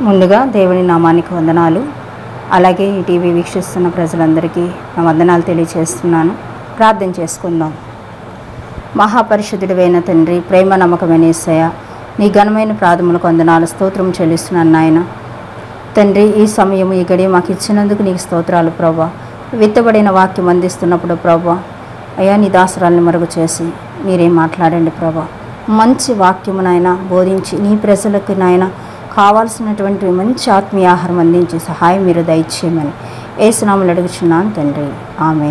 ముందుగా దేవుని నామానికి వందనాలు అలాగే ఈ టీవీ వీక్షిస్తున్న ప్రజలందరికీ నా వందనాలు తెలియజేస్తున్నాను ప్రార్థన చేసుకుందాం మహాపరిశుద్ధుడివైన తండ్రి ప్రేమ నమ్మకమైన యేసయ్య నీ ఘనమైన ప్రాథములకు వందనాలు స్తోత్రం చెల్లిస్తున్నాను నాయన తండ్రి ఈ సమయం ఈ గడి మాకు ఇచ్చినందుకు నీకు స్తోత్రాలు ప్రభా విత్తబడిన వాక్యం అందిస్తున్నప్పుడు ప్రభా అయ్యా నీ దాసరాలను మరుగు చేసి మీరేం మాట్లాడండి ప్రభా మంచి వాక్యము నాయన బోధించి నీ ప్రజలకు నాయన కావాల్సినటువంటి మంచి ఆత్మీయ ఆహారం అందించి సహాయం మీరు దయచేయమని ఏసునాములు అడుగుచున్నాను తండ్రి ఆమె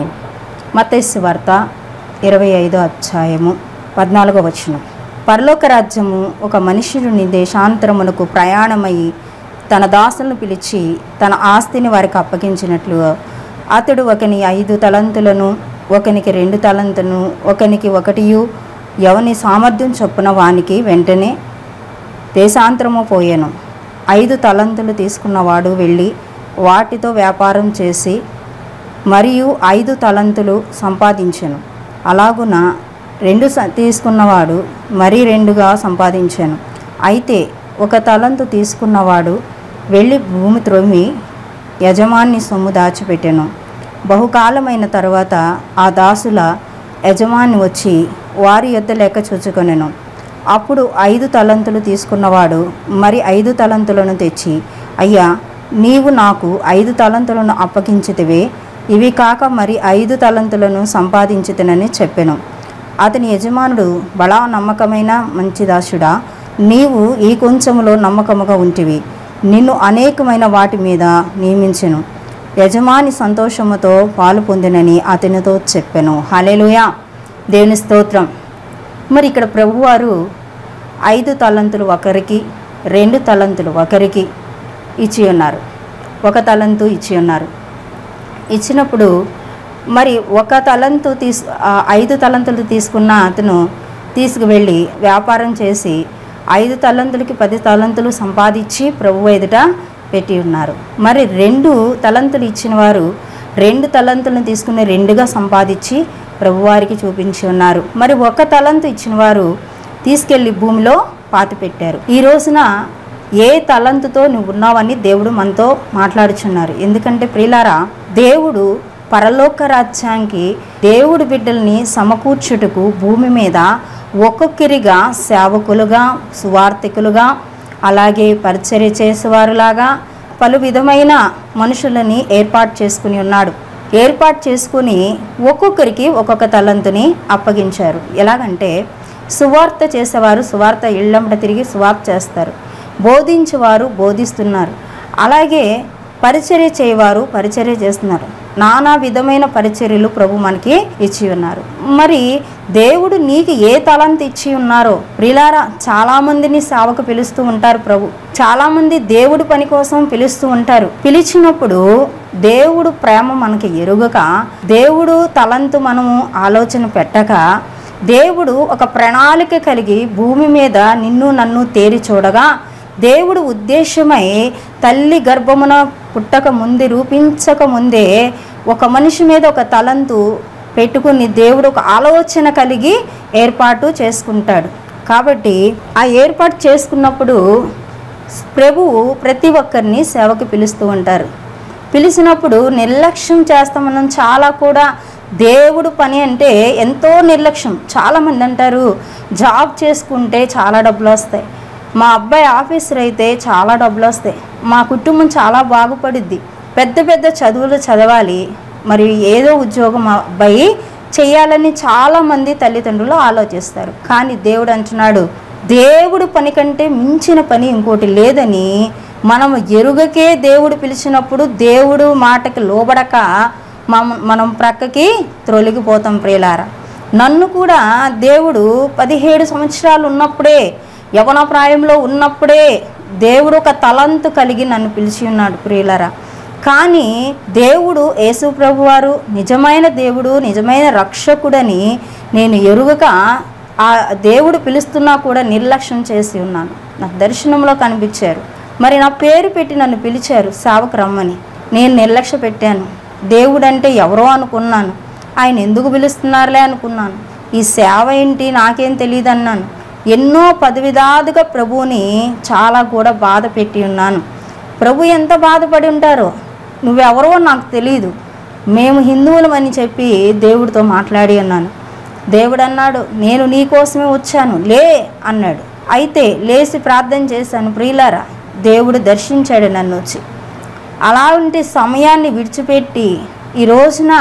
మతేసు వార్త ఇరవై ఐదో అధ్యాయము పద్నాలుగో వచనం పరలోక రాజ్యము ఒక మనుషుడిని దేశాంతరమునకు ప్రయాణమై తన దాసులను పిలిచి తన ఆస్తిని వారికి అప్పగించినట్లు అతడు ఒకని ఐదు తలంతులను ఒకనికి రెండు తలంతులను ఒకనికి ఒకటియు ఎవని సామర్థ్యం చొప్పున వానికి వెంటనే దేశాంతరము పోయాను ఐదు తలంతులు తీసుకున్నవాడు వెళ్ళి వాటితో వ్యాపారం చేసి మరియు ఐదు తలంతులు సంపాదించాను అలాగున రెండు స- తీసుకున్నవాడు మరి రెండుగా సంపాదించాను అయితే ఒక తలంతు తీసుకున్నవాడు వెళ్ళి భూమి త్రొమ్మి యజమాని సొమ్ము దాచిపెట్టెను బహుకాలమైన తర్వాత ఆ దాసుల యజమాని వచ్చి వారి యొద్ద లెక్క చూచుకొనెను అప్పుడు ఐదు తలంతులు తీసుకున్నవాడు మరి ఐదు తలంతులను తెచ్చి అయ్యా నీవు నాకు ఐదు తలంతులను అప్పగించితివే ఇవి కాక మరి ఐదు తలంతులను సంపాదించితనని చెప్పెను అతని యజమానుడు బలా నమ్మకమైన మంచి దాసుడా నీవు ఈ కొంచెములో నమ్మకముగా ఉంటివి నిన్ను అనేకమైన వాటి మీద నియమించెను యజమాని సంతోషముతో పాలు పొందినని అతనితో చెప్పెను హల్లెలూయా దేవుని స్తోత్రం మరి ఇక్కడ ప్రభువారు ఐదు తలంతులు ఒకరికి రెండు తలంతులు ఒకరికి ఇచ్చి ఉన్నారు ఒక తలంతు ఇచ్చి ఉన్నారు ఇచ్చినప్పుడు మరి ఒక తలంతు తీసు ఆ ఐదు తలంతులు తీసుకున్న అతను తీసుకువెళ్ళి వ్యాపారం చేసి ఐదు తలంతులకి పది తలంతులు సంపాదించి ప్రభు ఎదుట పెట్టి ఉన్నారు మరి రెండు తలంతులు ఇచ్చిన వారు రెండు తలంతులను తీసుకుని రెండుగా సంపాదించి ప్రభువారికి చూపించి ఉన్నారు మరి ఒక తలంతు ఇచ్చిన వారు తీసుకెళ్లి భూమిలో పాతి పెట్టారు ఈ రోజున ఏ తలంతుతో నువ్వు ఉన్నావని దేవుడు మనతో మాట్లాడుచున్నారు ఎందుకంటే ప్రియులారా దేవుడు పరలోక రాజ్యానికి దేవుడు బిడ్డల్ని సమకూర్చుటకు భూమి మీద ఒక్కొక్కరిగా సేవకులుగా సువార్థికులుగా అలాగే పరిచర్య చేసేవారులాగా పలు విధమైన మనుషులని ఏర్పాటు చేసుకుని ఉన్నాడు ఏర్పాటు చేసుకుని ఒక్కొక్కరికి ఒక్కొక్క తలంతుని అప్పగించారు ఎలాగంటే సువార్త చేసేవారు సువార్త ఇళ్ళంబట తిరిగి సువార్త చేస్తారు బోధించేవారు బోధిస్తున్నారు అలాగే పరిచర్య చేయవారు పరిచర్య చేస్తున్నారు నానా విధమైన పరిచర్యలు ప్రభు మనకి ఇచ్చి ఉన్నారు మరి దేవుడు నీకు ఏ తలంత ఇచ్చి ఉన్నారో ప్రిలారా చాలా మందిని సేవకు పిలుస్తూ ఉంటారు ప్రభు చాలా మంది దేవుడి పని కోసం పిలుస్తూ ఉంటారు పిలిచినప్పుడు దేవుడు ప్రేమ మనకి ఎరుగక దేవుడు తలంతు మనము ఆలోచన పెట్టక దేవుడు ఒక ప్రణాళిక కలిగి భూమి మీద నిన్ను నన్ను తేరి చూడగా దేవుడు ఉద్దేశమై తల్లి గర్భమున పుట్టక ముందే రూపించక ముందే ఒక మనిషి మీద ఒక తలంతు పెట్టుకుని దేవుడు ఒక ఆలోచన కలిగి ఏర్పాటు చేసుకుంటాడు కాబట్టి ఆ ఏర్పాటు చేసుకున్నప్పుడు ప్రభువు ప్రతి ఒక్కరిని సేవకు పిలుస్తూ ఉంటారు పిలిచినప్పుడు నిర్లక్ష్యం చేస్తాం మనం చాలా కూడా దేవుడు పని అంటే ఎంతో నిర్లక్ష్యం చాలామంది అంటారు జాబ్ చేసుకుంటే చాలా డబ్బులు వస్తాయి మా అబ్బాయి ఆఫీసర్ అయితే చాలా డబ్బులు వస్తాయి మా కుటుంబం చాలా బాగుపడుద్ది పెద్ద పెద్ద చదువులు చదవాలి మరి ఏదో ఉద్యోగం మా అబ్బాయి చేయాలని చాలామంది తల్లిదండ్రులు ఆలోచిస్తారు కానీ దేవుడు అంటున్నాడు దేవుడు పని కంటే మించిన పని ఇంకోటి లేదని మనం ఎరుగకే దేవుడు పిలిచినప్పుడు దేవుడు మాటకి లోబడక మనం మనం ప్రక్కకి త్రొలిగిపోతాం ప్రియులారా నన్ను కూడా దేవుడు పదిహేడు సంవత్సరాలు ఉన్నప్పుడే యవన ప్రాయంలో ఉన్నప్పుడే దేవుడు ఒక తలంతు కలిగి నన్ను పిలిచి ఉన్నాడు ప్రియులరా కానీ దేవుడు యేసు ప్రభు వారు నిజమైన దేవుడు నిజమైన రక్షకుడని నేను ఎరుగక ఆ దేవుడు పిలుస్తున్నా కూడా నిర్లక్ష్యం చేసి ఉన్నాను నాకు దర్శనంలో కనిపించారు మరి నా పేరు పెట్టి నన్ను పిలిచారు సేవకు రమ్మని నేను నిర్లక్ష్య పెట్టాను దేవుడు అంటే ఎవరో అనుకున్నాను ఆయన ఎందుకు పిలుస్తున్నారులే అనుకున్నాను ఈ సేవ ఏంటి నాకేం తెలియదు అన్నాను ఎన్నో పదవిధాలుగా ప్రభువుని చాలా కూడా బాధ పెట్టి ఉన్నాను ప్రభు ఎంత బాధపడి ఉంటారో నువ్వెవరో నాకు తెలియదు మేము హిందువులమని చెప్పి దేవుడితో మాట్లాడి అన్నాను దేవుడు అన్నాడు నేను నీ కోసమే వచ్చాను లే అన్నాడు అయితే లేచి ప్రార్థన చేశాను ప్రియులారా దేవుడు దర్శించాడు నన్ను వచ్చి అలాంటి సమయాన్ని విడిచిపెట్టి ఈ రోజున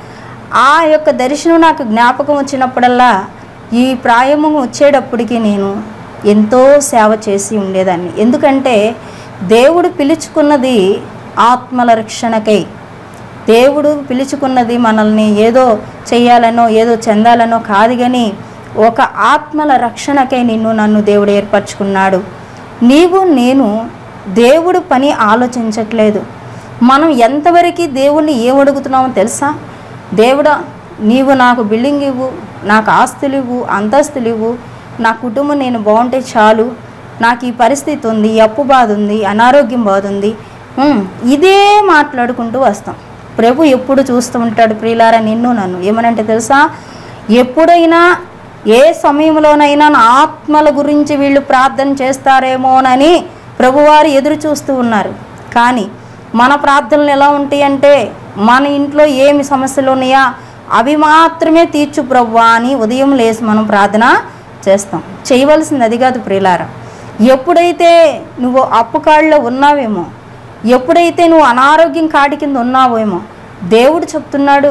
ఆ యొక్క దర్శనం నాకు జ్ఞాపకం వచ్చినప్పుడల్లా ఈ ప్రాయము వచ్చేటప్పటికి నేను ఎంతో సేవ చేసి ఉండేదాన్ని ఎందుకంటే దేవుడు పిలుచుకున్నది ఆత్మల రక్షణకై దేవుడు పిలుచుకున్నది మనల్ని ఏదో చెయ్యాలనో ఏదో చెందాలనో కాదు కానీ ఒక ఆత్మల రక్షణకై నిన్ను నన్ను దేవుడు ఏర్పరచుకున్నాడు నీవు నేను దేవుడు పని ఆలోచించట్లేదు మనం ఎంతవరకు దేవుణ్ణి ఏం అడుగుతున్నామో తెలుసా దేవుడా నీవు నాకు బిల్డింగ్ ఇవ్వు నాకు ఆస్తులు ఇవ్వు అంతస్తులు ఇవ్వు నా కుటుంబం నేను బాగుంటే చాలు నాకు ఈ పరిస్థితి ఉంది ఈ అప్పు బాధ ఉంది అనారోగ్యం బాధ ఉంది ఉమ్, ఇదే మాట్లాడుకుంటూ వస్తాం ప్రభు ఎప్పుడు చూస్తూ ఉంటాడు ప్రియులారా నిన్ను నన్ను ఏమనంటే తెలుసా ఎప్పుడైనా ఏ సమయంలోనైనా నా ఆత్మల గురించి వీళ్ళు ప్రార్థన చేస్తారేమోనని ప్రభువారు ఎదురు చూస్తూ ఉన్నారు కానీ మన ప్రార్థనలు ఎలా ఉంటాయి అంటే మన ఇంట్లో ఏమి సమస్యలు ఉన్నాయా అవి మాత్రమే తీర్చు ప్రవ్వా అని ఉదయం లేసి మనం ప్రార్థన చేస్తాం చేయవలసింది అది కాదు ప్రియులారా ఎప్పుడైతే నువ్వు అప్పు కాళ్ళలో ఉన్నావేమో ఎప్పుడైతే నువ్వు అనారోగ్యం కాడి కింద ఉన్నావేమో దేవుడు చెప్తున్నాడు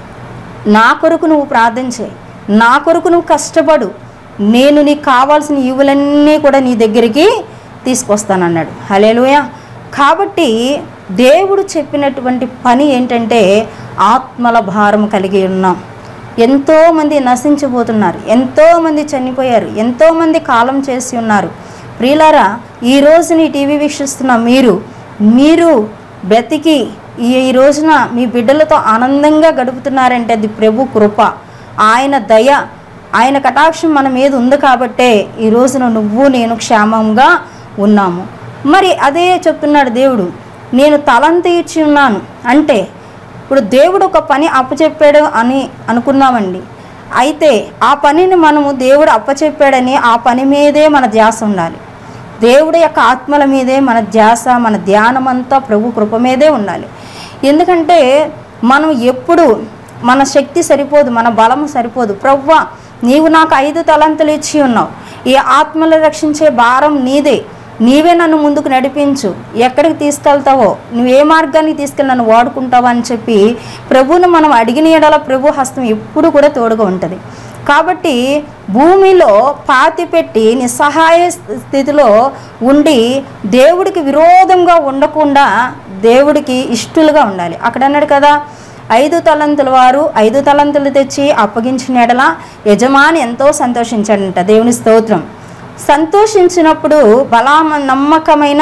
నా కొరకు నువ్వు ప్రార్థన చేయి నా కొరకు నువ్వు కష్టపడు నేను నీకు కావాల్సిన ఈవులన్నీ కూడా నీ దగ్గరికి తీసుకొస్తానన్నాడు హలేలుయ కాబట్టి దేవుడు చెప్పినటువంటి పని ఏంటంటే ఆత్మల భారం కలిగి ఉన్నాం ఎంతోమంది నశించిపోతున్నారు ఎంతోమంది చనిపోయారు ఎంతోమంది కాలం చేసి ఉన్నారు ప్రియులారా ఈ రోజుని టీవీ వీక్షిస్తున్న మీరు మీరు బ్రతికి ఈ ఈ రోజున మీ బిడ్డలతో ఆనందంగా గడుపుతున్నారంటే అది ప్రభు కృప ఆయన దయ ఆయన కటాక్షం మన మీద ఉంది కాబట్టే ఈ రోజున నువ్వు నేను క్షేమంగా ఉన్నాము మరి అదే చెప్తున్నాడు దేవుడు నేను తలంత ఇచ్చి ఉన్నాను అంటే ఇప్పుడు దేవుడు ఒక పని అప్పచెప్పాడు అని అనుకున్నామండి అయితే ఆ పనిని మనము దేవుడు అప్పచెప్పాడని ఆ పని మీదే మన ధ్యాస ఉండాలి దేవుడి యొక్క ఆత్మల మీదే మన ధ్యాస మన ధ్యానం అంతా ప్రభు కృప మీదే ఉండాలి ఎందుకంటే మనం ఎప్పుడు మన శక్తి సరిపోదు మన బలము సరిపోదు ప్రవ్వా నీవు నాకు ఐదు తలంతులు ఇచ్చి ఉన్నావు ఈ ఆత్మలు రక్షించే భారం నీదే నీవే నన్ను ముందుకు నడిపించు ఎక్కడికి తీసుకెళ్తావో నువ్వు ఏ మార్గాన్ని తీసుకెళ్ళి నన్ను వాడుకుంటావో అని చెప్పి ప్రభువును మనం అడిగిన ఎడల ప్రభు హస్తం ఎప్పుడు కూడా తోడుగా ఉంటుంది కాబట్టి భూమిలో పాతి పెట్టి నిస్సహాయ స్థితిలో ఉండి దేవుడికి విరోధంగా ఉండకుండా దేవుడికి ఇష్టలుగా ఉండాలి అక్కడ అన్నాడు కదా ఐదు తలంతుల వారు ఐదు తలంతులు తెచ్చి అప్పగించిన ఎడల యజమాని ఎంతో సంతోషించాడంట దేవుని స్తోత్రం సంతోషించినప్పుడు బలామ నమ్మకమైన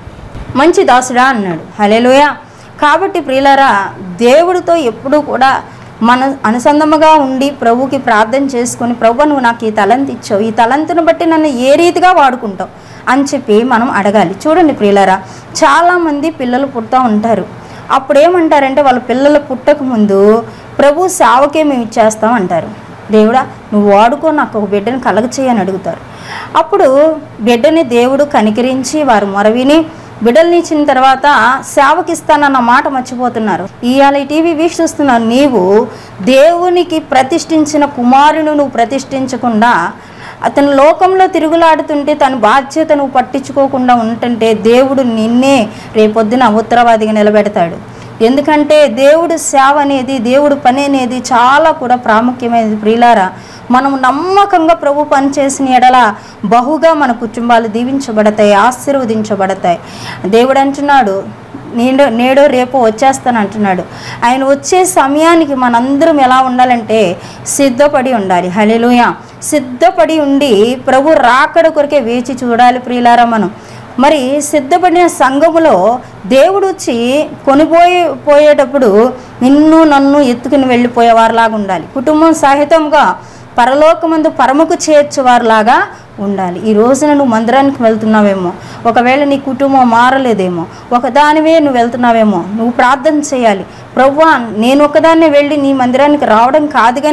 మంచి దాసుడా అన్నాడు హలేలుయ కాబట్టి ప్రియులరా దేవుడితో ఎప్పుడూ కూడా మన అనుసంధముగా ఉండి ప్రభుకి ప్రార్థన చేసుకొని ప్రభు నువ్వు నాకు ఈ తలంతి ఇచ్చావు ఈ తలంతును బట్టి నన్ను ఏ రీతిగా వాడుకుంటావు అని చెప్పి మనం అడగాలి చూడండి ప్రియులరా చాలామంది పిల్లలు పుడతా ఉంటారు అప్పుడు ఏమంటారంటే వాళ్ళ పిల్లలు పుట్టక ముందు ప్రభు సేవకే మేము ఇచ్చేస్తాం అంటారు దేవుడా నువ్వు వాడుకో నాకు ఒక బిడ్డని కలగ చేయని అడుగుతారు అప్పుడు బిడ్డని దేవుడు కనికరించి వారు మొరవిని బిడ్డల్ని ఇచ్చిన తర్వాత సేవకిస్తానన్న మాట మర్చిపోతున్నారు ఇవాళ ఈ టీవీ వీక్షిస్తున్న నీవు దేవునికి ప్రతిష్ఠించిన కుమారుని నువ్వు ప్రతిష్ఠించకుండా అతను లోకంలో తిరుగులాడుతుంటే తన బాధ్యత నువ్వు పట్టించుకోకుండా ఉంటుంటే దేవుడు నిన్నే రేపొద్దున ఉత్తరవాదిగా నిలబెడతాడు ఎందుకంటే దేవుడు సేవ అనేది దేవుడు పని అనేది చాలా కూడా ప్రాముఖ్యమైనది ప్రియులారా మనం నమ్మకంగా ప్రభు పని చేసిన ఎడల బహుగా మన కుటుంబాలు దీవించబడతాయి ఆశీర్వదించబడతాయి దేవుడు అంటున్నాడు నేడో నేడో రేపో వచ్చేస్తాను అంటున్నాడు ఆయన వచ్చే సమయానికి మనందరం ఎలా ఉండాలంటే సిద్ధపడి ఉండాలి హలెలుయ సిద్ధపడి ఉండి ప్రభు రాకడ కొరకే వేచి చూడాలి ప్రియులారా మనం మరి సిద్ధపడిన సంఘములో దేవుడు వచ్చి కొనిపోయి పోయేటప్పుడు నిన్ను నన్ను ఎత్తుకుని వెళ్ళిపోయేవారిలాగా ఉండాలి కుటుంబం సహితంగా పరలోకమందు పరమకు చేర్చేవారిలాగా ఉండాలి ఈ రోజున నువ్వు మందిరానికి వెళ్తున్నావేమో ఒకవేళ నీ కుటుంబం మారలేదేమో ఒకదానివే నువ్వు వెళ్తున్నావేమో నువ్వు ప్రార్థన చేయాలి ప్రవ్వా నేను ఒకదాన్నే వెళ్ళి నీ మందిరానికి రావడం కాదు కానీ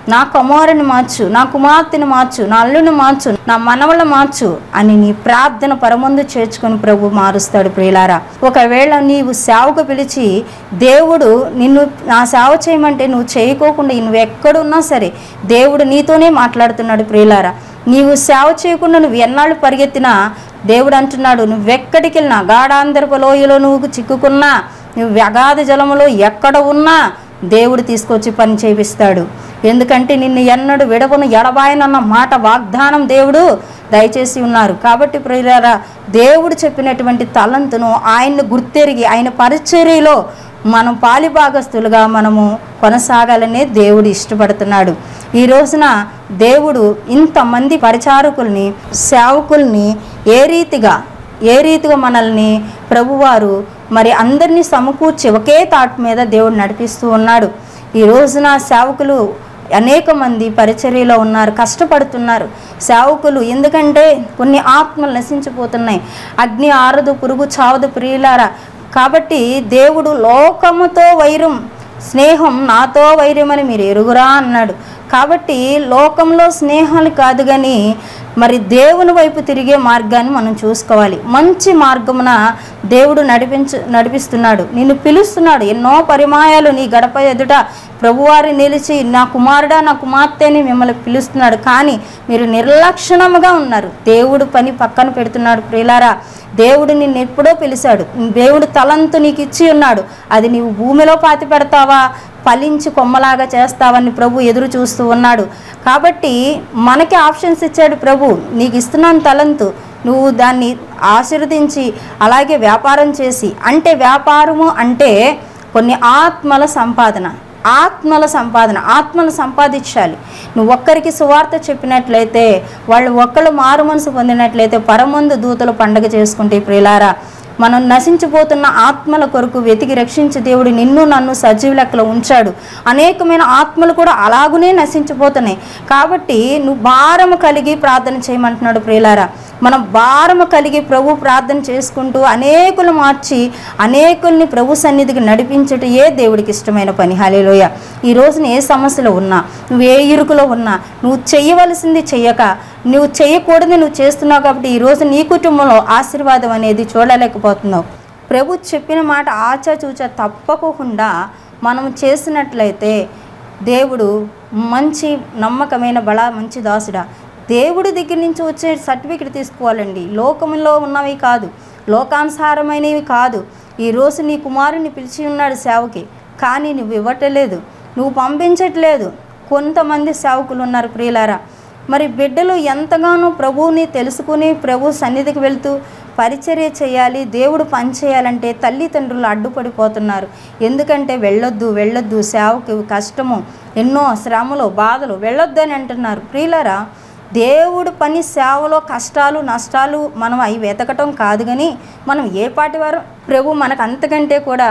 నా కుమారుని మార్చు నా కుమార్తెని మార్చు నా అల్లుని మార్చు నా మనవల మార్చు అని నీ ప్రార్థన పరమందు చేర్చుకొని ప్రభు మారుస్తాడు ప్రియులారా ఒకవేళ నీవు సేవకు పిలిచి దేవుడు నిన్ను నా సేవ చేయమంటే నువ్వు చేయకోకుండా నువ్వు ఎక్కడున్నా సరే దేవుడు నీతోనే మాట్లాడుతున్నాడు ప్రియులారా నీవు సేవ చేయకుండా నువ్వు ఎన్నాళ్ళు పరిగెత్తినా దేవుడు అంటున్నాడు నువ్వెక్కడికి వెళ్ళినా గాఢాంతరపు లోయలో నువ్వు చిక్కుకున్నా నువ్వు అగాధ జలములో ఎక్కడ ఉన్నా దేవుడు తీసుకొచ్చి పని చేపిస్తాడు ఎందుకంటే నిన్ను ఎన్నడు విడవను ఎడబాయనన్న మాట వాగ్దానం దేవుడు దయచేసి ఉన్నారు కాబట్టి ప్రియులారా దేవుడు చెప్పినటువంటి తలంతును ఆయన్ని గుర్తెరిగి ఆయన పరిచర్యలో మనం పాలిభాగస్తులుగా మనము కొనసాగాలనే దేవుడు ఇష్టపడుతున్నాడు ఈ రోజున దేవుడు ఇంతమంది పరిచారకుల్ని సేవకుల్ని ఏ రీతిగా ఏ రీతిగా మనల్ని ప్రభువారు మరి అందరినీ సమకూర్చి ఒకే తాటి మీద దేవుడు నడిపిస్తూ ఉన్నాడు ఈ రోజున సేవకులు అనేక మంది పరిచర్యలో ఉన్నారు కష్టపడుతున్నారు సేవకులు ఎందుకంటే కొన్ని ఆత్మలు నశించిపోతున్నాయి అగ్ని ఆరదు పురుగు చావదు ప్రియులారా కాబట్టి దేవుడు లోకముతో వైరం స్నేహం నాతో వైరమని మీరు ఎరుగురా అన్నాడు కాబట్టి లోకంలో స్నేహాలు కాదు కానీ మరి దేవుని వైపు తిరిగే మార్గాన్ని మనం చూసుకోవాలి మంచి మార్గమున దేవుడు నడిపించు నడిపిస్తున్నాడు నిన్ను పిలుస్తున్నాడు ఎన్నో పరిమాయాలు నీ గడప ఎదుట ప్రభువారి నిలిచి నా కుమారుడా నా కుమార్తెని మిమ్మల్ని పిలుస్తున్నాడు కానీ మీరు నిర్లక్షణముగా ఉన్నారు దేవుడు పని పక్కన పెడుతున్నాడు ప్రియులారా దేవుడు నిన్ను ఎప్పుడో పిలిచాడు దేవుడు తలంతు నీకు ఇచ్చి ఉన్నాడు అది నీవు భూమిలో పాతి పెడతావా ఫలించి కొమ్మలాగా చేస్తావని ప్రభు ఎదురు చూస్తూ ఉన్నాడు కాబట్టి మనకి ఆప్షన్స్ ఇచ్చాడు ప్రభు నీకు ఇస్తున్నాను తలంతు నువ్వు దాన్ని ఆశీర్వదించి అలాగే వ్యాపారం చేసి అంటే వ్యాపారము అంటే కొన్ని ఆత్మల సంపాదన ఆత్మల సంపాదన ఆత్మలు సంపాదించాలి నువ్వు ఒక్కరికి సువార్త చెప్పినట్లయితే వాళ్ళు ఒక్కళ్ళు మారు మనసు పొందినట్లయితే పరమందు దూతలు పండగ చేసుకుంటే ప్రియులారా మనం నశించిపోతున్న ఆత్మల కొరకు వెతికి రక్షించి దేవుడు నిన్ను నన్ను సజీవ లెక్కలో ఉంచాడు అనేకమైన ఆత్మలు కూడా అలాగునే నశించిపోతున్నాయి కాబట్టి నువ్వు భారము కలిగి ప్రార్థన చేయమంటున్నాడు ప్రియులారా మనం భారము కలిగి ప్రభు ప్రార్థన చేసుకుంటూ అనేకులు మార్చి అనేకుల్ని ప్రభు సన్నిధికి నడిపించట ఏ దేవుడికి ఇష్టమైన పని హలేలోయ ఈ రోజున ఏ సమస్యలో ఉన్నా నువ్వు ఏ ఇరుకులో ఉన్నా నువ్వు చేయవలసింది చెయ్యక నువ్వు చేయకూడదు నువ్వు చేస్తున్నావు కాబట్టి ఈరోజు నీ కుటుంబంలో ఆశీర్వాదం అనేది చూడలేకపోతున్నావు ప్రభు చెప్పిన మాట ఆచాచూచా తప్పకుండా మనం చేసినట్లయితే దేవుడు మంచి నమ్మకమైన బల మంచి దాసుడా దేవుడి దగ్గర నుంచి వచ్చే సర్టిఫికెట్ తీసుకోవాలండి లోకంలో ఉన్నవి కాదు లోకానుసారమైనవి కాదు ఈరోజు నీ కుమారుని పిలిచి ఉన్నాడు సేవకి కానీ నువ్వు ఇవ్వటలేదు నువ్వు పంపించట్లేదు కొంతమంది సేవకులు ఉన్నారు ప్రియులారా మరి బిడ్డలు ఎంతగానో ప్రభువుని తెలుసుకుని ప్రభు సన్నిధికి వెళ్తూ పరిచర్య చేయాలి దేవుడు పని చేయాలంటే తల్లిదండ్రులు అడ్డుపడిపోతున్నారు ఎందుకంటే వెళ్ళొద్దు వెళ్ళొద్దు సేవకు కష్టము ఎన్నో శ్రమలు బాధలు వెళ్ళొద్దు అని అంటున్నారు ప్రియులరా దేవుడు పని సేవలో కష్టాలు నష్టాలు మనం అవి వెతకటం కాదు కానీ మనం ఏ పాటి వారు ప్రభు మనకు అంతకంటే కూడా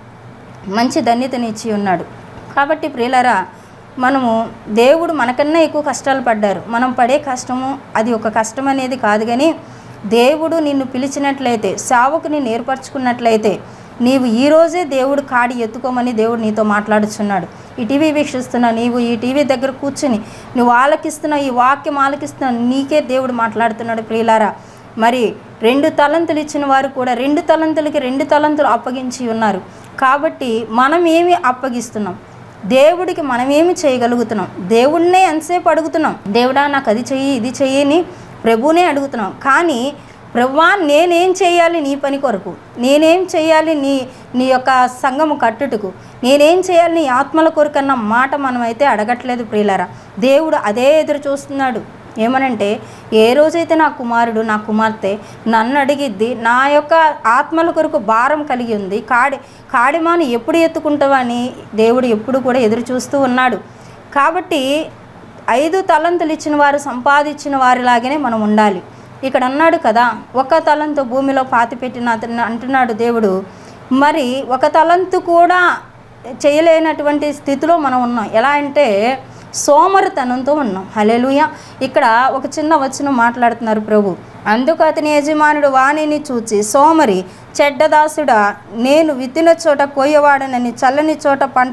మంచి ధన్యతనిచ్చి ఉన్నాడు కాబట్టి ప్రియులరా మనము దేవుడు మనకన్నా ఎక్కువ కష్టాలు పడ్డారు మనం పడే కష్టము అది ఒక కష్టం అనేది కాదు కానీ దేవుడు నిన్ను పిలిచినట్లయితే సావుకు నిన్ను ఏర్పరచుకున్నట్లయితే నీవు ఈరోజే దేవుడు కాడి ఎత్తుకోమని దేవుడు నీతో మాట్లాడుచున్నాడు ఈ టీవీ వీక్షిస్తున్న నీవు ఈ టీవీ దగ్గర కూర్చుని నువ్వు ఆలకిస్తున్న ఈ వాక్యం ఆలకిస్తున్న నీకే దేవుడు మాట్లాడుతున్నాడు ప్రియులారా మరి రెండు తలంతులు ఇచ్చిన వారు కూడా రెండు తలంతులకి రెండు తలంతులు అప్పగించి ఉన్నారు కాబట్టి మనం ఏమి అప్పగిస్తున్నాం దేవుడికి మనం ఏమి చేయగలుగుతున్నాం దేవుడినే ఎంతసేపు అడుగుతున్నాం దేవుడా నాకు అది చెయ్యి ఇది చెయ్యి అని ప్రభువునే అడుగుతున్నాం కానీ ప్రభువా నేనేం చేయాలి నీ పని కొరకు నేనేం చేయాలి నీ నీ యొక్క సంఘము కట్టుటకు నేనేం చేయాలి నీ ఆత్మల కొరకు అన్న మాట మనమైతే అడగట్లేదు ప్రియులారా దేవుడు అదే ఎదురు చూస్తున్నాడు ఏమనంటే ఏ రోజైతే నా కుమారుడు నా కుమార్తె నన్ను అడిగిద్ది నా యొక్క ఆత్మల కొరకు భారం కలిగి ఉంది కాడి కాడిమాను ఎప్పుడు ఎత్తుకుంటావని దేవుడు ఎప్పుడు కూడా ఎదురు చూస్తూ ఉన్నాడు కాబట్టి ఐదు తలంతులు ఇచ్చిన వారు సంపాదించిన వారిలాగానే మనం ఉండాలి ఇక్కడ అన్నాడు కదా ఒక తలంతు భూమిలో పాతిపెట్టిన అతను అంటున్నాడు దేవుడు మరి ఒక తలంతు కూడా చేయలేనటువంటి స్థితిలో మనం ఉన్నాం ఎలా అంటే సోమరితనంతో ఉన్నాం హలెలుయ ఇక్కడ ఒక చిన్న వచనం మాట్లాడుతున్నారు ప్రభు అందుకు అతని యజమానుడు వాణిని చూచి సోమరి చెడ్డదాసుడా నేను విత్తిన చోట కోయవాడనని చల్లని చోట పంట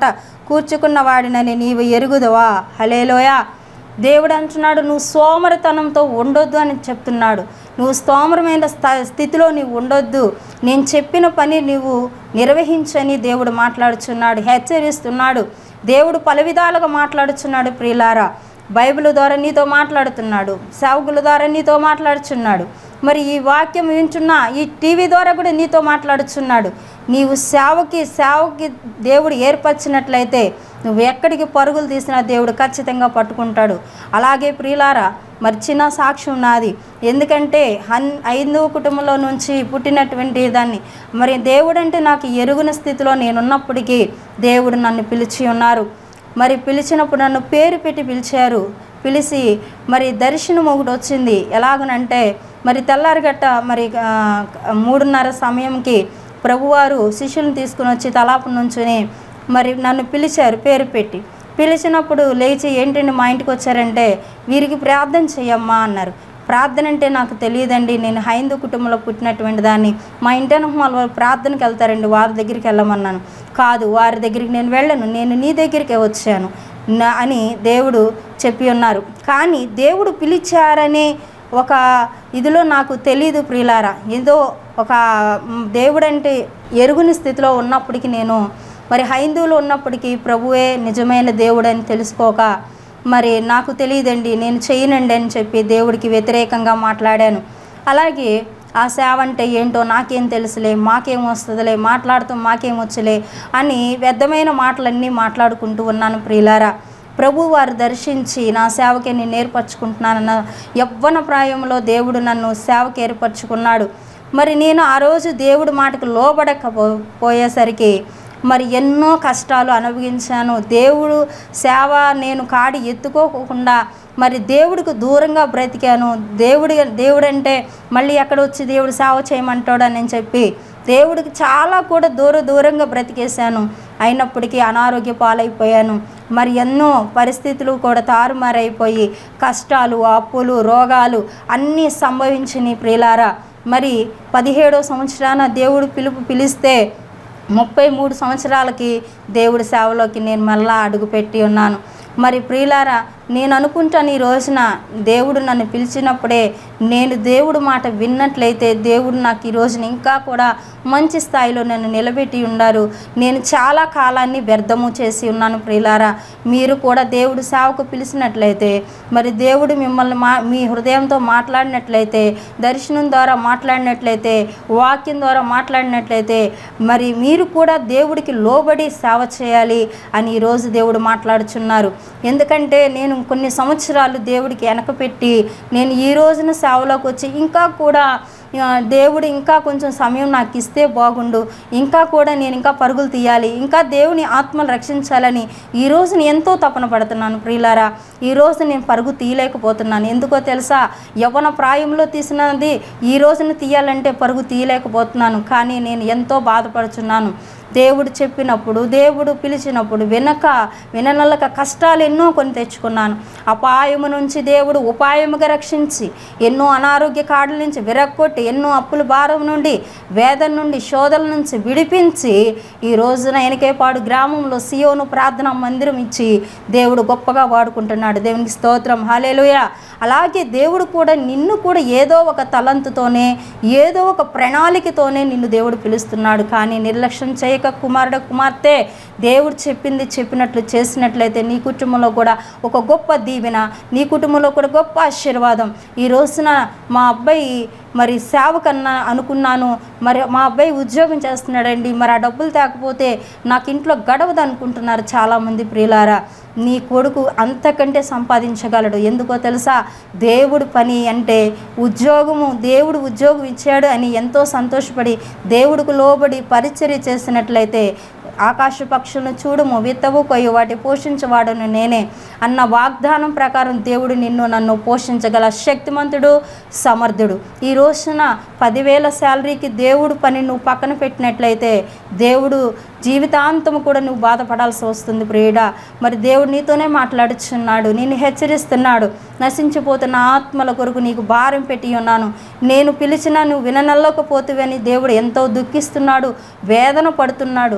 కూర్చుకున్న వాడినని నీవు ఎరుగుదవా హలేలోయా దేవుడు అంటున్నాడు నువ్వు సోమరితనంతో ఉండొద్దు అని చెప్తున్నాడు నువ్వు స్తోమరమైన స్థ- స్థితిలో నీవు ఉండొద్దు నేను చెప్పిన పని నీవు నిర్వహించని దేవుడు మాట్లాడుచున్నాడు హెచ్చరిస్తున్నాడు దేవుడు పలు విధాలుగా మాట్లాడుచున్నాడు ప్రియులారా బైబిల్ ద్వారా నీతో మాట్లాడుతున్నాడు సేవకుల ద్వారా నీతో మాట్లాడుచున్నాడు మరి ఈ వాక్యం వింటున్న ఈ టీవీ ద్వారా కూడా నీతో మాట్లాడుచున్నాడు నీవు సేవకి సేవకి దేవుడు ఏర్పరిచినట్లయితే నువ్వు ఎక్కడికి పరుగులు తీసినా దేవుడు ఖచ్చితంగా పట్టుకుంటాడు అలాగే ప్రియులారా మరి చిన్న సాక్ష్యం నాది ఎందుకంటే హన్ ఐదవ కుటుంబంలో నుంచి పుట్టినటువంటి దాన్ని మరి దేవుడు అంటే నాకు ఎరుగున స్థితిలో నేనున్నప్పటికీ దేవుడు నన్ను పిలిచి ఉన్నారు మరి పిలిచినప్పుడు నన్ను పేరు పెట్టి పిలిచారు పిలిచి మరి దర్శనం ఒకటి వచ్చింది ఎలాగనంటే మరి తెల్లారిగట్ట మరి ఆ, మూడున్నర సమయంకి ప్రభువారు శిష్యులను తీసుకుని వచ్చి తలాపు నుంచుని మరి నన్ను పిలిచారు పేరు పెట్టి పిలిచినప్పుడు లేచి ఏంటండి మా ఇంటికి వచ్చారంటే వీరికి ప్రార్థన చెయ్యమ్మా అన్నారు ప్రార్థన అంటే నాకు తెలియదండి నేను హైందూ కుటుంబంలో పుట్టినటువంటి దాన్ని మా ఇంటి వాళ్ళు ప్రార్థనకి వెళ్తారండి వారి దగ్గరికి వెళ్ళమన్నాను కాదు వారి దగ్గరికి నేను వెళ్ళను నేను నీ దగ్గరికే వచ్చాను నా- అని దేవుడు చెప్పి ఉన్నారు కానీ దేవుడు పిలిచారనే ఒక ఇదిలో నాకు తెలియదు ప్రియులారా ఏదో ఒక మ్, దేవుడంటే ఎరుగుని స్థితిలో ఉన్నప్పటికీ నేను మరి హైందువులు ఉన్నప్పటికీ ప్రభువే నిజమైన దేవుడని తెలుసుకోక మరి నాకు తెలియదండి నేను చేయనండి అని చెప్పి దేవుడికి వ్యతిరేకంగా మాట్లాడాను అలాగే ఆ సేవ అంటే ఏంటో నాకేం తెలుసులే మాకేం వస్తుందిలే మాట్లాడుతూ మాకేం వచ్చులే అని వ్యర్థమైన మాటలన్నీ మాట్లాడుకుంటూ ఉన్నాను ప్రియులారా ప్రభు వారు దర్శించి నా సేవకి నేను నేర్పరచుకుంటున్నానన్న యవ్వన ప్రాయంలో దేవుడు నన్ను సేవకి ఏర్పరచుకున్నాడు మరి నేను ఆ రోజు దేవుడి మాటకు లోబడకపో పోయేసరికి మరి ఎన్నో కష్టాలు అనుభవించాను దేవుడు సేవ నేను కాడి ఎత్తుకోకుండా మరి దేవుడికి దూరంగా బ్రతికాను దేవుడి దేవుడంటే మళ్ళీ ఎక్కడ వచ్చి దేవుడు సేవ చేయమంటాడని నేను చెప్పి దేవుడికి చాలా కూడా దూర దూరంగా బ్రతికేశాను అయినప్పటికీ అనారోగ్య పాలైపోయాను మరి ఎన్నో పరిస్థితులు కూడా తారుమారైపోయి కష్టాలు అప్పులు రోగాలు అన్నీ సంభవించినాయి ప్రియులారా మరి పదిహేడో సంవత్సరాన దేవుడు పిలుపు పిలిస్తే ముప్పై మూడు సంవత్సరాలకి దేవుడి సేవలోకి నేను మళ్ళా అడుగుపెట్టి ఉన్నాను మరి ప్రియులారా నేను అనుకుంటాను ఈ రోజున దేవుడు నన్ను పిలిచినప్పుడే నేను దేవుడు మాట విన్నట్లయితే దేవుడు నాకు ఈ రోజున ఇంకా కూడా మంచి స్థాయిలో నన్ను నిలబెట్టి ఉన్నారు నేను చాలా కాలాన్ని వ్యర్థము చేసి ఉన్నాను ప్రియులారా మీరు కూడా దేవుడు సేవకు పిలిచినట్లయితే మరి దేవుడు మిమ్మల్ని మా మీ హృదయంతో మాట్లాడినట్లయితే దర్శనం ద్వారా మాట్లాడినట్లయితే వాక్యం ద్వారా మాట్లాడినట్లయితే మరి మీరు కూడా దేవుడికి లోబడి సేవ చేయాలి అని ఈరోజు దేవుడు మాట్లాడుచున్నారు ఎందుకంటే నేను కొన్ని సంవత్సరాలు దేవుడికి వెనకపెట్టి నేను ఈ రోజున సేవలోకి వచ్చి ఇంకా కూడా ఆ, దేవుడు ఇంకా కొంచెం సమయం నాకు ఇస్తే బాగుండు ఇంకా కూడా నేను ఇంకా పరుగులు తీయాలి ఇంకా దేవుని ఆత్మలు రక్షించాలని ఈ రోజు నేను ఎంతో తపన పడుతున్నాను ప్రియులారా ఈ రోజు నేను పరుగు తీయలేకపోతున్నాను ఎందుకో తెలుసా యవ్వన ప్రాయంలో తీసినది ఈ రోజున తీయాలంటే పరుగు తీయలేకపోతున్నాను కానీ నేను ఎంతో బాధపడుచున్నాను దేవుడు చెప్పినప్పుడు దేవుడు పిలిచినప్పుడు వినక విననలక కష్టాలు ఎన్నో కొని తెచ్చుకున్నాను అపాయము నుంచి దేవుడు ఉపాయముగా రక్షించి ఎన్నో అనారోగ్య కాడుల నుంచి విరక్కొట్టి ఎన్నో అప్పుల భారం నుండి వేదన నుండి శోధల నుంచి విడిపించి ఈ రోజున ఎనకేపాడు గ్రామంలో సియోను ప్రార్థన మందిరం ఇచ్చి దేవుడు గొప్పగా వాడుకుంటున్నాడు దేవునికి స్తోత్రం హలేలుయ అలాగే దేవుడు కూడా నిన్ను కూడా ఏదో ఒక తలంతుతోనే ఏదో ఒక ప్రణాళికతోనే నిన్ను దేవుడు పిలుస్తున్నాడు కానీ నిర్లక్ష్యం చేయక కుమారుడు కుమార్తె దేవుడు చెప్పింది చెప్పినట్లు చేసినట్లయితే నీ కుటుంబంలో కూడా ఒక గొప్ప దీవెన నీ కుటుంబంలో కూడా గొప్ప ఆశీర్వాదం ఈ రోజున మా అబ్బాయి మరి సేవ కన్నా అనుకున్నాను మరి మా అబ్బాయి ఉద్యోగం చేస్తున్నాడండి మరి ఆ డబ్బులు తేకపోతే నాకు ఇంట్లో గడవదు అనుకుంటున్నారు చాలామంది ప్రియులారా నీ కొడుకు అంతకంటే సంపాదించగలడు ఎందుకో తెలుసా దేవుడు పని అంటే ఉద్యోగము దేవుడు ఉద్యోగం ఇచ్చాడు అని ఎంతో సంతోషపడి దేవుడికి లోబడి పరిచర్య చేసినట్లయితే ఆకాశ పక్షులను చూడుము విత్తవు కొయ్యి వాటి పోషించవాడును నేనే అన్న వాగ్దానం ప్రకారం దేవుడు నిన్ను నన్ను పోషించగల శక్తిమంతుడు సమర్థుడు ఈ రోజున పదివేల శాలరీకి దేవుడు పని నువ్వు పక్కన పెట్టినట్లయితే దేవుడు జీవితాంతం కూడా నువ్వు బాధపడాల్సి వస్తుంది ప్రియుడా మరి దేవుడు నీతోనే మాట్లాడుచున్నాడు నేను హెచ్చరిస్తున్నాడు నశించిపోతున్న ఆత్మల కొరకు నీకు భారం పెట్టి ఉన్నాను నేను పిలిచినా నువ్వు విననల్లకపోతువని దేవుడు ఎంతో దుఃఖిస్తున్నాడు వేదన పడుతున్నాడు కాబట్టి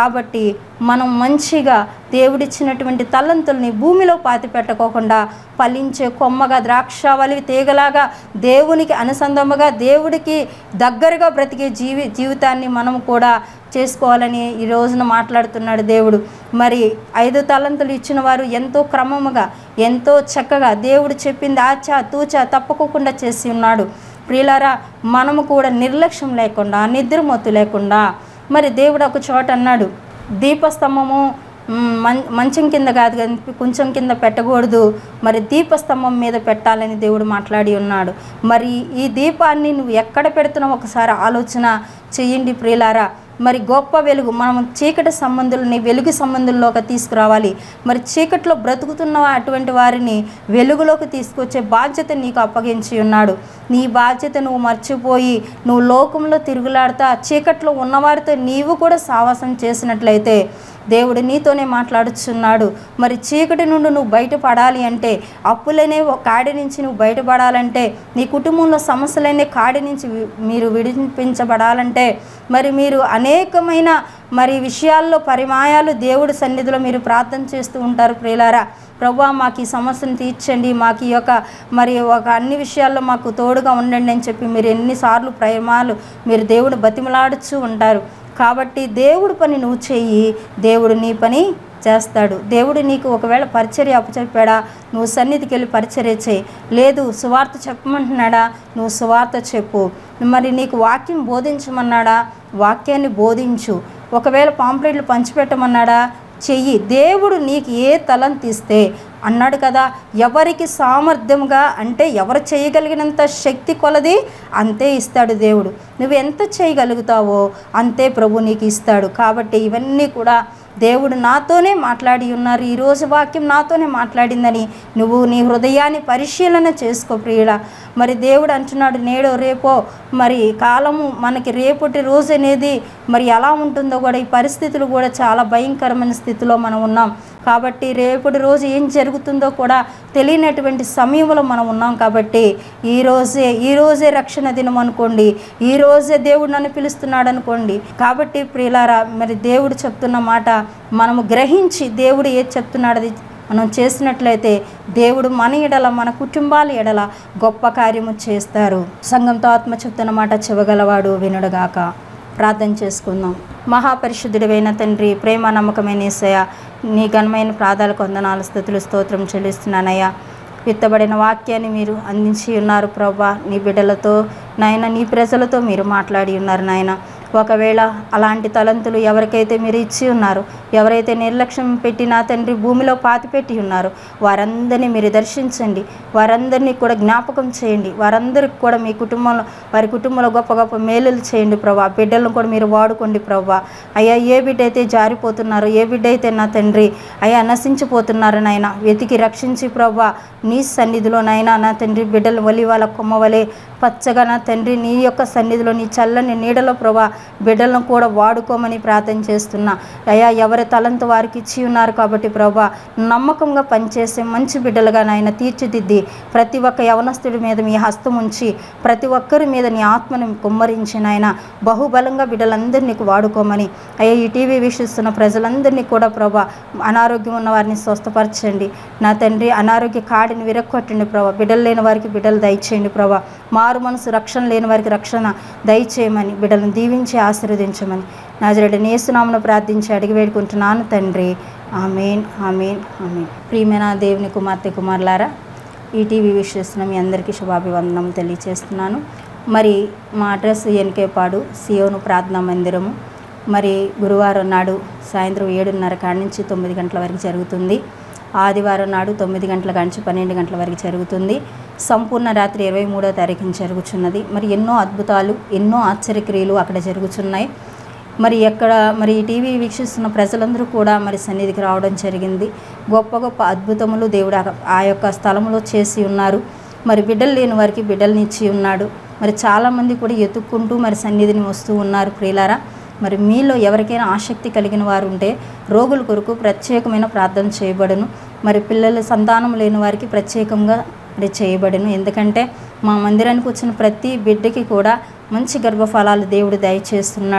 కాబట్టి మనం మంచిగా దేవుడిచ్చినటువంటి తలంతుల్ని భూమిలో పాతి పెట్టకోకుండా ఫలించే కొమ్మగా ద్రాక్షవలి తీగలాగా దేవునికి అనుసంధముగా దేవుడికి దగ్గరగా బ్రతికే జీవి జీవితాన్ని మనం కూడా చేసుకోవాలని ఈ రోజున మాట్లాడుతున్నాడు దేవుడు మరి ఐదు తలంతులు ఇచ్చిన వారు ఎంతో క్రమముగా ఎంతో చక్కగా దేవుడు చెప్పింది ఆచా తూచా తప్పకోకుండా చేసి ఉన్నాడు ప్రియులారా మనము కూడా నిర్లక్ష్యం లేకుండా నిద్రమొత్తు లేకుండా మరి దేవుడు ఒక చోట అన్నాడు దీపస్తంభము మ్, మం మంచం కింద కాదు కానీ కొంచెం కింద పెట్టకూడదు మరి దీపస్తంభం మీద పెట్టాలని దేవుడు మాట్లాడి ఉన్నాడు మరి ఈ దీపాన్ని నువ్వు ఎక్కడ పెడుతున్నావు ఒకసారి ఆలోచన చెయ్యండి ప్రియులారా మరి గొప్ప వెలుగు మనం చీకటి సంబంధులని వెలుగు సంబంధుల్లోకి తీసుకురావాలి మరి చీకట్లో బ్రతుకుతున్న అటువంటి వారిని వెలుగులోకి తీసుకొచ్చే బాధ్యత నీకు అప్పగించి ఉన్నాడు నీ బాధ్యత నువ్వు మర్చిపోయి నువ్వు లోకంలో తిరుగులాడుతా చీకట్లో ఉన్నవారితో నీవు కూడా సావాసం చేసినట్లయితే దేవుడు నీతోనే మాట్లాడుచున్నాడు మరి చీకటి నుండి నువ్వు బయటపడాలి అంటే అప్పులనే ఒక కాడి నుంచి నువ్వు బయటపడాలంటే నీ కుటుంబంలో సమస్యలనే కాడి నుంచి వి- మీరు విడిపించబడాలంటే మరి మీరు అనేకమైన మరి విషయాల్లో పరిమాయాలు దేవుడి సన్నిధిలో మీరు ప్రార్థన చేస్తూ ఉంటారు ప్రియులారా ప్రభా మాకు ఈ సమస్యను తీర్చండి మాకు ఈ యొక్క మరి ఒక అన్ని విషయాల్లో మాకు తోడుగా ఉండండి అని చెప్పి మీరు ఎన్నిసార్లు ప్రేమాలు మీరు దేవుడు బతిమలాడుచూ ఉంటారు కాబట్టి దేవుడి పని నువ్వు చెయ్యి దేవుడు నీ పని చేస్తాడు దేవుడు నీకు ఒకవేళ పరిచర్య అప్పచెప్పాడా నువ్వు సన్నిధికి వెళ్ళి పరిచర్య చేయి లేదు సువార్త చెప్పమంటున్నాడా నువ్వు సువార్త చెప్పు మరి నీకు వాక్యం బోధించమన్నాడా వాక్యాన్ని బోధించు ఒకవేళ పాంప్లెట్లు పంచిపెట్టమన్నాడా చెయ్యి దేవుడు నీకు ఏ తలంతి ఇస్తే అన్నాడు కదా ఎవరికి సామర్థ్యంగా అంటే ఎవరు చేయగలిగినంత శక్తి కొలది అంతే ఇస్తాడు దేవుడు నువ్వు ఎంత చేయగలుగుతావో అంతే ప్రభు నీకు ఇస్తాడు కాబట్టి ఇవన్నీ కూడా దేవుడు నాతోనే మాట్లాడి ఉన్నారు ఈరోజు వాక్యం నాతోనే మాట్లాడిందని నువ్వు నీ హృదయాన్ని పరిశీలన చేసుకో ప్రియుడా మరి దేవుడు అంటున్నాడు నేడో రేపో మరి కాలము మనకి రేపటి రోజు అనేది మరి ఎలా ఉంటుందో కూడా ఈ పరిస్థితులు కూడా చాలా భయంకరమైన స్థితిలో మనం ఉన్నాం కాబట్టి రేపటి రోజు ఏం జరుగుతుందో కూడా తెలియనటువంటి సమయంలో మనం ఉన్నాం కాబట్టి ఈ రోజే ఈ రోజే రక్షణ దినం అనుకోండి ఈ రోజే దేవుడు నన్ను పిలుస్తున్నాడు అనుకోండి కాబట్టి ప్రియులారా మరి దేవుడు చెప్తున్న మాట మనము గ్రహించి దేవుడు ఏది చెప్తున్నాడు అది మనం చేసినట్లయితే దేవుడు మన ఎడల మన కుటుంబాల ఎడల గొప్ప కార్యము చేస్తారు సంఘంతో ఆత్మ చెప్తున్న మాట చెవగలవాడు వినుడుగాక ప్రార్థన చేసుకుందాం మహాపరిశుద్ధుడైన తండ్రి ప్రేమ నమ్మకమైన ఏసయ్య నీ ఘనమైన ప్రాధాల కొందనాలు స్థుతులు స్తోత్రం చెల్లిస్తున్నానయ్యా విత్తబడిన వాక్యాన్ని మీరు అందించి ఉన్నారు ప్రభా నీ బిడ్డలతో నాయన నీ ప్రజలతో మీరు మాట్లాడి ఉన్నారు నాయన ఒకవేళ అలాంటి తలంతులు ఎవరికైతే మీరు ఇచ్చి ఉన్నారు ఎవరైతే నిర్లక్ష్యం పెట్టి నా తండ్రి భూమిలో పాతిపెట్టి ఉన్నారు వారందరినీ మీరు దర్శించండి వారందరినీ కూడా జ్ఞాపకం చేయండి వారందరికి కూడా మీ కుటుంబంలో వారి కుటుంబంలో గొప్ప గొప్ప మేలులు చేయండి ప్రభా బిడ్డలను కూడా మీరు వాడుకోండి ప్రభా అయ్యా ఏ బిడ్డ అయితే జారిపోతున్నారు ఏ బిడ్డ అయితే నా తండ్రి అయ్యా నశించిపోతున్నారు నాయన వెతికి రక్షించి ప్రభా నీ సన్నిధిలో నాయన నా తండ్రి బిడ్డలు వలి వాళ్ళ కొమ్మ వలె పచ్చగా నా తండ్రి నీ యొక్క సన్నిధిలో నీ చల్లని నీడలో ప్రభా బిడ్డలను కూడా వాడుకోమని ప్రార్థన చేస్తున్నా అయ్యా ఎవరి తలంత వారికి ఇచ్చి ఉన్నారు కాబట్టి ప్రభా నమ్మకంగా పనిచేసే మంచి బిడ్డలుగా నాయన తీర్చిదిద్ది ప్రతి ఒక్క యవనస్తుడి మీద మీ హస్తం ఉంచి ప్రతి ఒక్కరి మీద నీ ఆత్మను కుమ్మరించి నాయన బహుబలంగా బిడ్డలందరినీ వాడుకోమని అయ్యా ఈ టీవీ వీక్షిస్తున్న ప్రజలందరినీ కూడా ప్రభా అనారోగ్యం ఉన్న వారిని స్వస్థపరచండి నా తండ్రి అనారోగ్య కాడిని విరక్కొట్టండి ప్రభా బిడ్డలు లేని వారికి బిడ్డలు దయచేయండి ప్రభా మారు మనసు రక్షణ లేని వారికి రక్షణ దయచేయమని బిడ్డలను దీవించి ఆశీర్వదించమని నాజరెడ్డి నేసునామను ప్రార్థించి అడిగి వేడుకుంటున్నాను తండ్రి ఆమెన్ ఆమెన్ ఆమెన్ ప్రియమైన దేవుని కుమార్తె కుమారులారా ఈ టీవీ వీక్షిస్తున్న మీ అందరికీ శుభాభివందనం తెలియచేస్తున్నాను మరి మా అడ్రస్ ఎన్కేపాడు సియోను ప్రార్థనా మందిరము మరి గురువారం నాడు సాయంత్రం ఏడున్నర కాడి నుంచి తొమ్మిది గంటల వరకు జరుగుతుంది ఆదివారం నాడు తొమ్మిది గంటల కాడి నుంచి పన్నెండు గంటల వరకు జరుగుతుంది సంపూర్ణ రాత్రి ఇరవై మూడో తారీఖున జరుగుతున్నది మరి ఎన్నో అద్భుతాలు ఎన్నో ఆశ్చర్యక్రియలు అక్కడ జరుగుతున్నాయి మరి ఎక్కడ మరి ఈ టీవీ వీక్షిస్తున్న ప్రజలందరూ కూడా మరి సన్నిధికి రావడం జరిగింది గొప్ప గొప్ప అద్భుతములు దేవుడు ఆ- ఆ యొక్క స్థలంలో చేసి ఉన్నారు మరి బిడ్డలు లేని వారికి బిడ్డల్ని ఇచ్చి ఉన్నాడు మరి చాలామంది కూడా ఎత్తుక్కుంటూ మరి సన్నిధిని వస్తూ ఉన్నారు ప్రియులారా మరి మీలో ఎవరికైనా ఆసక్తి కలిగిన వారు ఉంటే రోగుల కొరకు ప్రత్యేకమైన ప్రార్థన చేయబడును మరి పిల్లల సంతానం లేని వారికి ప్రత్యేకంగా మరి చేయబడును ఎందుకంటే మా మందిరానికి వచ్చిన ప్రతి బిడ్డకి కూడా మంచి గర్భఫలాలు దేవుడు దయచేస్తున్నాడు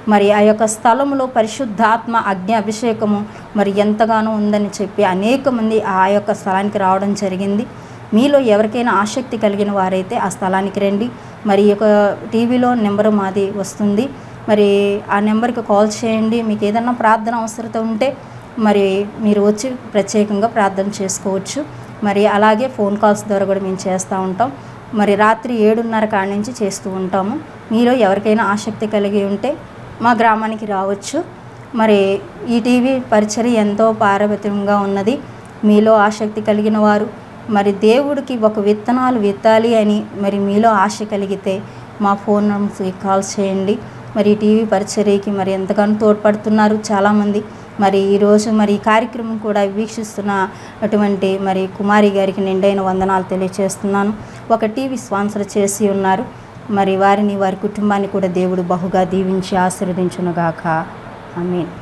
మరి ఆ యొక్క స్థలంలో పరిశుద్ధాత్మ అగ్ని అభిషేకము మరి ఎంతగానో ఉందని చెప్పి అనేక మంది ఆ యొక్క స్థలానికి రావడం జరిగింది మీలో ఎవరికైనా ఆసక్తి కలిగిన వారైతే ఆ స్థలానికి రండి మరి ఈ యొక్క టీవీలో నెంబర్ మాది వస్తుంది మరి ఆ నెంబర్కి కాల్ చేయండి మీకు ఏదన్నా ప్రార్థన అవసరత ఉంటే మరి మీరు వచ్చి ప్రత్యేకంగా ప్రార్థన చేసుకోవచ్చు మరి అలాగే ఫోన్ కాల్స్ ద్వారా కూడా మేము చేస్తూ ఉంటాం మరి రాత్రి ఏడున్నర కాడి నుంచి చేస్తూ ఉంటాము మీలో ఎవరికైనా ఆసక్తి కలిగి ఉంటే మా గ్రామానికి రావచ్చు మరి ఈ టీవీ పరిచర్య ఎంతో పారవత్యంగా ఉన్నది మీలో ఆసక్తి కలిగిన వారు మరి దేవుడికి ఒక విత్తనాలు విత్తాలి అని మరి మీలో ఆశ కలిగితే మా ఫోన్ నంబర్కి కాల్ చేయండి మరి ఈ టీవీ పరిచర్యకి మరి ఎంతగానో తోడ్పడుతున్నారు చాలామంది మరి ఈరోజు మరి ఈ కార్యక్రమం కూడా వీక్షిస్తున్న అటువంటి మరి కుమారి గారికి నిండైన వందనాలు తెలియజేస్తున్నాను ఒక టీవీ స్పాన్సర్ చేసి ఉన్నారు మరి వారిని వారి కుటుంబాన్ని కూడా దేవుడు బహుగా దీవించి ఆశీర్వదించునుగాక ఐ మీన్